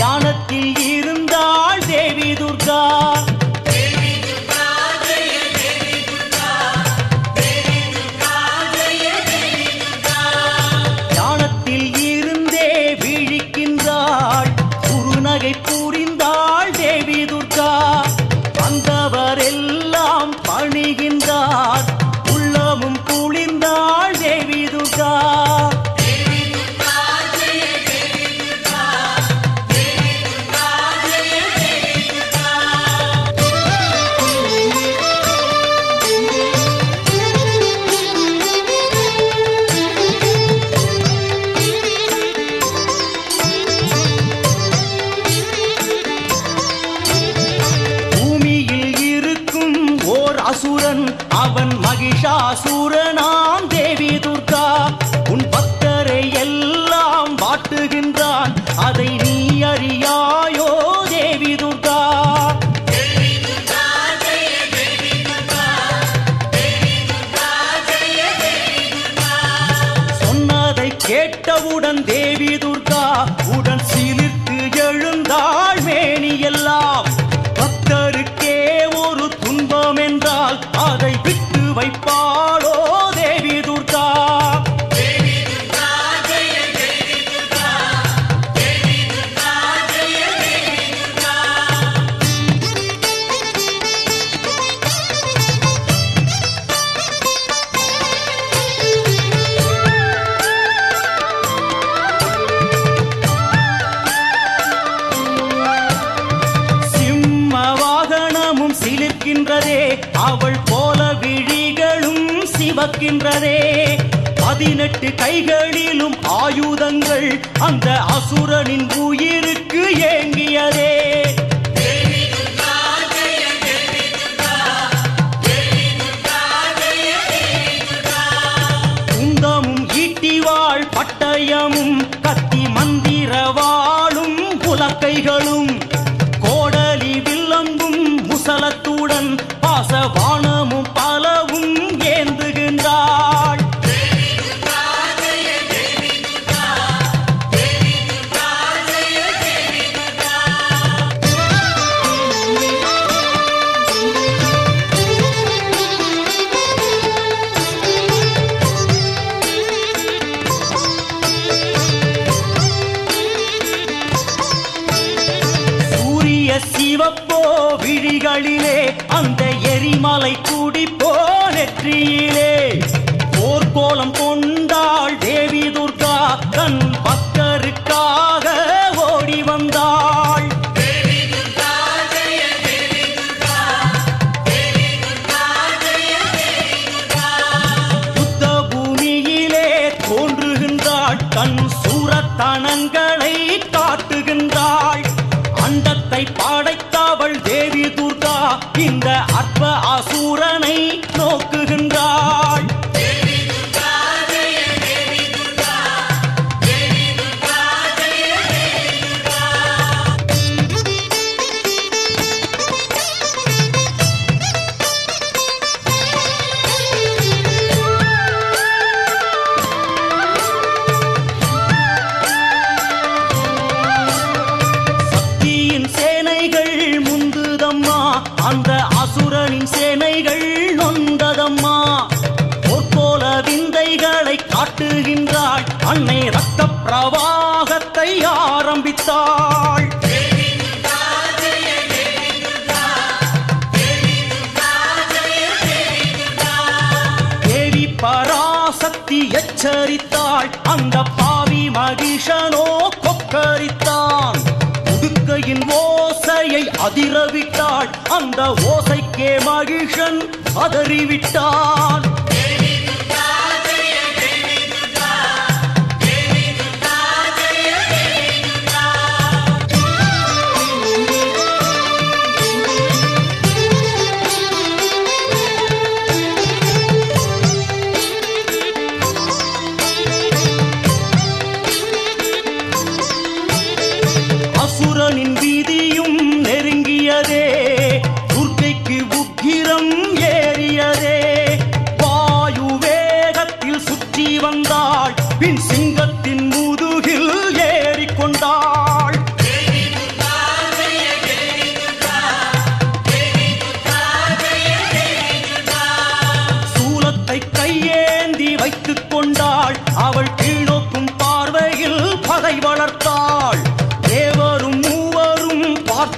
ஞானத்தில் இருந்தாள் தேவி துர்கா ஞானத்தில் இருந்தே விழிக்கின்றாள் குறுநகை புரிந்தாள் தேவி துர்கா வந்தவரெல்லாம் பணிகின்றார் உள்ளமும் குளிர்ந்தாள் தேவி துர்கா பூமியில் இருக்கும் ஓர் அசுரன் அவன் மகிஷாசுரனாம் தேவி துர்கா உன் பக்தரை எல்லாம் வாட்டுகின்றான் அதை நீ அறியாயோ தேவி துர்கா சொன்னதை கேட்டவுடன் தேவி துர்கா உடன் சிலிர்த்து எழுந்தாள் மேனி எல்லாம் பக்தருக்கே ஒரு துன்பம் என்றால் அதை விட்டு வைப்பாளோ தேவி துர்கா சிம்ம வாகனமும் சிலிர்க்கின்றதே அவள் போல விழிகளும் சிவக்கின்றதே பதினெட்டு கைகளிலும் ஆயுதங்கள் அந்த அசுரனின் உயிருக்கு ஏங்கியதே குந்தமும் ஈட்டிவாள் பட்டயமும் கத்தி மந்திரவாளும் புலக்கைகளும் கோடலி வில்லம்பும் முசலத்துடன் பாசவானமும் பலவும் ஏந்துகின்றாள் சூரிய சிவப்போ விழிகளிலே அந்த எரிமலை குடிப்போ நெற்றியிலே போர்க்கோலம் கொண்டாள் தேவி துர்கா தன் பக்தருக்காக ஓடி வந்தாள் யுத்த பூமியிலே தோன்றுகின்றாள் தன் சூரத்தனங்களை காட்டுகின்றாள் அண்டத்தை படைத்தவள் தேவி துர்கா இந்த அற்ப அசூரனை நோக்குகின்றாள் சக்தியின் சேனைகள் முந்துதம்மா அந்த அசுரனின் சேனைகள் நொந்ததம்மா போர்க்கோல விந்தைகளை காட்டுகின்றாள் அன்னை ரத்த பிரவாகத்தை ஆரம்பித்தாள் தேவி பராசக்தி எச்சரித்தாள் அந்த பாவி மகிஷனோ கொக்கரித்தான் உடுக்கையின் ஓசையை அதிரவிட்டாள் அந்த ஓசைக்கே மகிஷன் அதறிவிட்டான் அசுரனின் வீதியும் நெருங்கியதே துர்க்கைக்கு உக்கிரம் ஏறியதே வா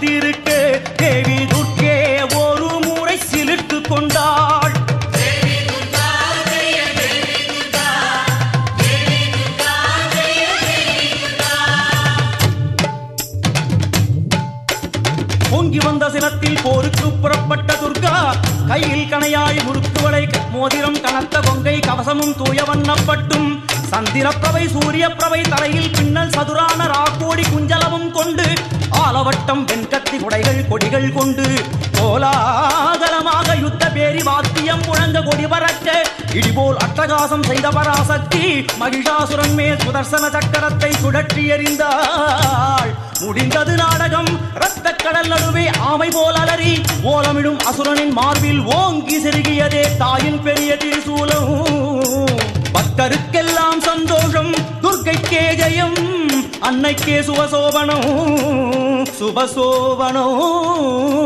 காத்திருக்க தேவி துர்க்கே ஒரு முறை சிலிட்டு கொண்டாள் பொங்கி வந்த சினத்தில் போருக்கு புறப்பட்ட துர்கா கையில் கணையாய் முறுக்கு வளை மோதிரம் கனத்த கொங்கை கவசமும் தூய வண்ணப்பட்டும் சந்திரப்பிரவை சூரிய பிரவை தலையில் பின்னல் சதுரான ராக்கோடி குஞ்சலமும் கொண்டு ஆலவட்டம் வெண்கத்தி குடைகள் கொடிகள் கொண்டு கோலாகலமாக யுத்த பேரி வாத்தியம் முழங்க கொடி பறக்க இடிபோல் அட்டகாசம் செய்த பராசக்தி மகிஷாசுரன் மேல் சுதர்சன சக்கரத்தை சுழற்றி எறிந்தாள் முடிந்தது நாடகம் ரத்த கடல் நடுவே ஆமை போல் அலறி ஓலமிடும் அசுரனின் மார்பில் ஓங்கி செருகியதே தாயின் பெரிய திரிசூலம் பக்தருக்கெல்லாம் சந்தோஷம் துர்க்கைக்கே ஜெயம் அன்னைக்கே சுபசோபனம் சுபசோபனம்